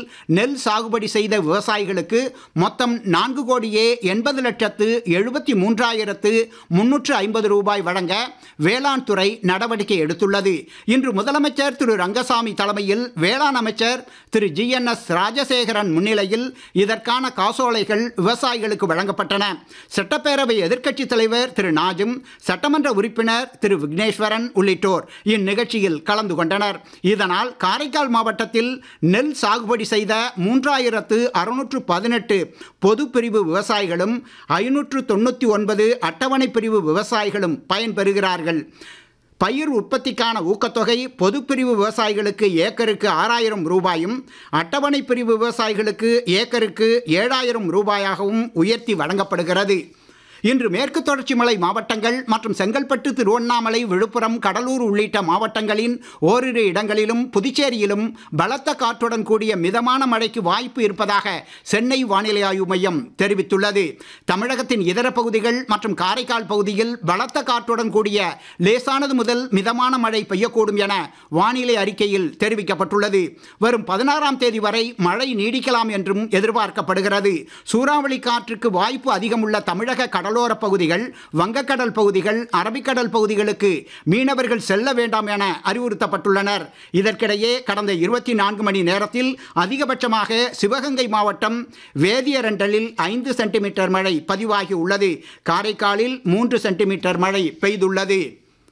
நெல் சாகுபடி செய்த விவசாயிகளுக்கு மொத்தம் நான்கு கோடியே எண்பது லட்சத்து எழுபத்தி மூன்றாயிரத்து முன்னூற்று ஐம்பது ரூபாய் வழங்க வேளாண் துறை நடவடிக்கை எடுத்துள்ளது இன்று முதலமைச்சர் திரு ரங்கசாமி தலைமையில் வேளாண் அமைச்சர் திரு ஜி என் எஸ் ராஜசேகரன் முன்னிலையில் இதற்கான காசோலைகள் விவசாயிகளுக்கு வழங்கப்பட்டன சட்டப்பேரவை எதிர்க்கட்சித் தலைவர் திரு நாஜும் சட்டமன்ற உறுப்பினர் திரு விக்னேஸ்வரன் உள்ளிட்டோர் இந்நிகழ்ச்சியில் கலந்து கொண்டனர் இதனால் காரைக்கால் மாவட்டத்தில் நெல் சாகுபடி செய்த மூன்றாயிரத்து அறுநூற்று பதினெட்டு பொது பிரிவு விவசாயிகளும் ஐநூற்று தொண்ணூற்றி ஒன்பது அட்டவணை பிரிவு விவசாயிகளும் பயன்பெறுகிறார்கள் பயிர் உற்பத்திக்கான ஊக்கத்தொகை பொதுப்பிரிவு விவசாயிகளுக்கு ஏக்கருக்கு ஆறாயிரம் ரூபாயும் அட்டவணை பிரிவு விவசாயிகளுக்கு ஏக்கருக்கு ஏழாயிரம் ரூபாயாகவும் உயர்த்தி வழங்கப்படுகிறது இன்று மேற்கு தொடர்ச்சி மலை மாவட்டங்கள் மற்றும் செங்கல்பட்டு திருவண்ணாமலை விழுப்புரம் கடலூர் உள்ளிட்ட மாவட்டங்களின் ஓரிரு இடங்களிலும் புதுச்சேரியிலும் பலத்த காற்றுடன் கூடிய மிதமான மழைக்கு வாய்ப்பு இருப்பதாக சென்னை வானிலை ஆய்வு மையம் தெரிவித்துள்ளது தமிழகத்தின் இதர பகுதிகள் மற்றும் காரைக்கால் பகுதியில் பலத்த காற்றுடன் கூடிய லேசானது முதல் மிதமான மழை பெய்யக்கூடும் என வானிலை அறிக்கையில் தெரிவிக்கப்பட்டுள்ளது வரும் பதினாறாம் தேதி வரை மழை நீடிக்கலாம் என்றும் எதிர்பார்க்கப்படுகிறது சூறாவளி காற்றுக்கு வாய்ப்பு அதிகமுள்ள தமிழக கடலோர பகுதிகள் வங்கக்கடல் பகுதிகள் அரபிக்கடல் பகுதிகளுக்கு மீனவர்கள் செல்ல வேண்டாம் என அறிவுறுத்தப்பட்டுள்ளனர் இதற்கிடையே கடந்த இருபத்தி நான்கு மணி நேரத்தில் அதிகபட்சமாக சிவகங்கை மாவட்டம் வேதியரண்டலில் ஐந்து சென்டிமீட்டர் மழை பதிவாகி உள்ளது காரைக்காலில் மூன்று சென்டிமீட்டர் மழை பெய்துள்ளது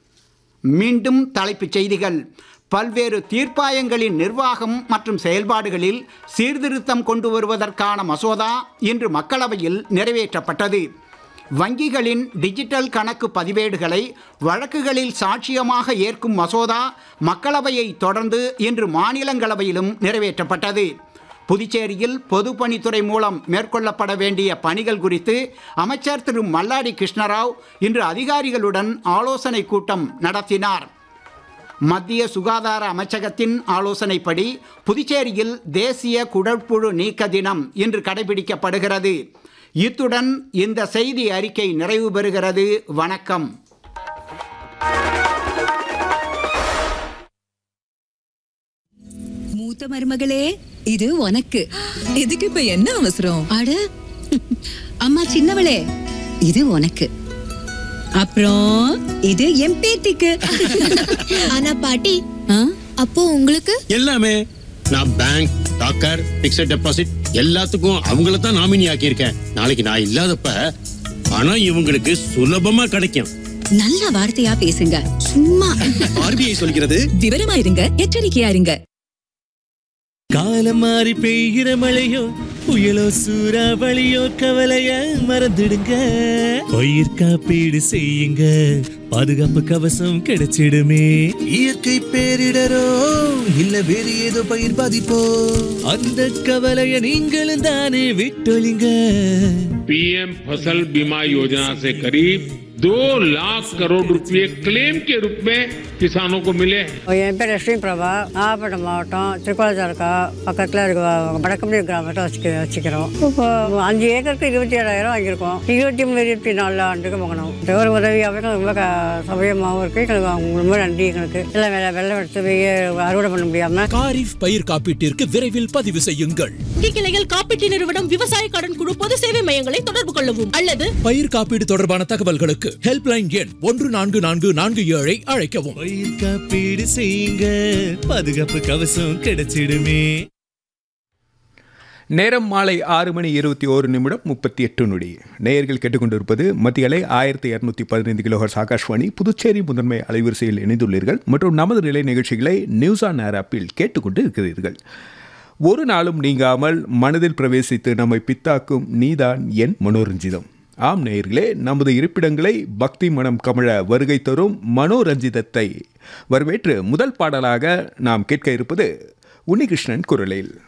மீண்டும் தலைப்புச் செய்திகள் பல்வேறு தீர்ப்பாயங்களின் நிர்வாகம் மற்றும் செயல்பாடுகளில் சீர்திருத்தம் கொண்டு வருவதற்கான மசோதா இன்று மக்களவையில் நிறைவேற்றப்பட்டது வங்கிகளின் டிஜிட்டல் கணக்கு பதிவேடுகளை வழக்குகளில் சாட்சியமாக ஏற்கும் மசோதா மக்களவையை தொடர்ந்து இன்று மாநிலங்களவையிலும் நிறைவேற்றப்பட்டது புதுச்சேரியில் பொதுப்பணித்துறை மூலம் மேற்கொள்ளப்பட வேண்டிய பணிகள் குறித்து அமைச்சர் திரு மல்லாடி கிருஷ்ணராவ் இன்று அதிகாரிகளுடன் ஆலோசனை கூட்டம் நடத்தினார் மத்திய சுகாதார அமைச்சகத்தின் ஆலோசனைப்படி புதுச்சேரியில் தேசிய குடற்புழு நீக்க தினம் இன்று கடைபிடிக்கப்படுகிறது இத்துடன் இந்த செய்தி அறிக்கை நிறைவு பெறுகிறது வணக்கம் மூத்த மருமகளே இது உனக்கு இதுக்கு இப்ப என்ன அவசரம் அட அம்மா சின்னவளே இது உனக்கு அப்புறம் இது என் பேத்திக்கு ஆனா பாட்டி ஆ? அப்போ உங்களுக்கு எல்லாமே நான் பேங்க் டாக்கர் பிக்ஸட் டெபாசிட் எல்லாத்துக்கும் அவங்கள தான் நாமினி ஆக்கியிருக்கேன் நாளைக்கு நான் இல்லாதப்ப பணம் இவங்களுக்கு சுலபமா கிடைக்கும் நல்ல வார்த்தையா பேசுங்க சும்மா ஆர்பிஐ சொல்கிறது விவரமா இருங்க எச்சரிக்கையா இருங்க காலம் மாறி பெய்கிற மழையோ புயலோ சூறாவளியோ கவலைய மறந்துடுங்க பயிர் காப்பீடு செய்யுங்க பாதுகாப்பு கவசம் கிடைச்சிடுமே இயற்கை பேரிடரோ இல்ல வேறு ஏதோ பயிர் பாதிப்போ அந்த கவலைய நீங்களும் தானே விட்டொழிங்க पीएम फसल बीमा योजना से करीब दो लाख करोड़ रुपए क्लेम के रूप में किसानों को मिले हैं என் பேர் லட்சுமி பிரபா நாகப்பட்டினம் மாவட்டம் திருக்கோளத்தாலுக்கா பக்கத்தில் இருக்க வடக்கம்பி கிராமத்தை வச்சுக்க வச்சுக்கிறோம் இப்போ அஞ்சு ஏக்கருக்கு இருபத்தி ஏழாயிரம் வாங்கியிருக்கோம் இருபத்தி மூணு இருபத்தி நாலு ஆண்டுக்கு வாங்கினோம் இந்த ஒரு உதவியாகவும் ரொம்ப க சௌகரியமாகவும் இருக்குது எங்களுக்கு அவங்க ரொம்ப நன்றி எங்களுக்கு எல்லாம் வெள்ளம் வெள்ளம் எடுத்து போய் அறுவடை பண்ண முடியாமல் காரிஃப் பயிர் காப்பீட்டிற்கு விரைவில் பதிவு செய்யுங்கள் கிளைகள் காப்பீட்டு நிறுவனம் விவசாய கடன் குழு பொது சேவை மையங்களை தொடர்பு கொள்ளவும் அல்லது பயிர் காப்பீடு தொடர்பான தகவல்களுக்கு ஹெல்ப்லைன் எண் ஒன்று நான்கு நான்கு நான்கு ஏழை அழைக்கவும் பயிர் காப்பீடு செய்யுங்க பாதுகாப்பு கவசம் கிடைச்சிடுமே நேரம் மாலை ஆறு மணி இருபத்தி ஓரு நிமிடம் முப்பத்தி எட்டு நொடி நேயர்கள் கேட்டுக்கொண்டிருப்பது மத்திய அலை ஆயிரத்தி இரநூத்தி பதினைந்து கிலோஹர்ஸ் ஆகாஷ்வாணி புதுச்சேரி முதன்மை அலைவரிசையில் இணைந்துள்ளீர்கள் மற்றும் நமது நிலை நிகழ்ச்சிகளை நியூஸ் ஆன் ஏர் ஆப்பில் கேட்டுக்கொண்டு இருக்கிறீர்கள் ஒரு நாளும் நீங்காமல் மனதில் பிரவேசித்து நம்மை பித்தாக்கும் நீதான் என் மனோரஞ்சிதம் ஆம் நேயர்களே நமது இருப்பிடங்களை பக்தி மனம் கமழ வருகை தரும் மனோரஞ்சிதத்தை வரவேற்று முதல் பாடலாக நாம் கேட்க இருப்பது உன்னிகிருஷ்ணன் குரலில்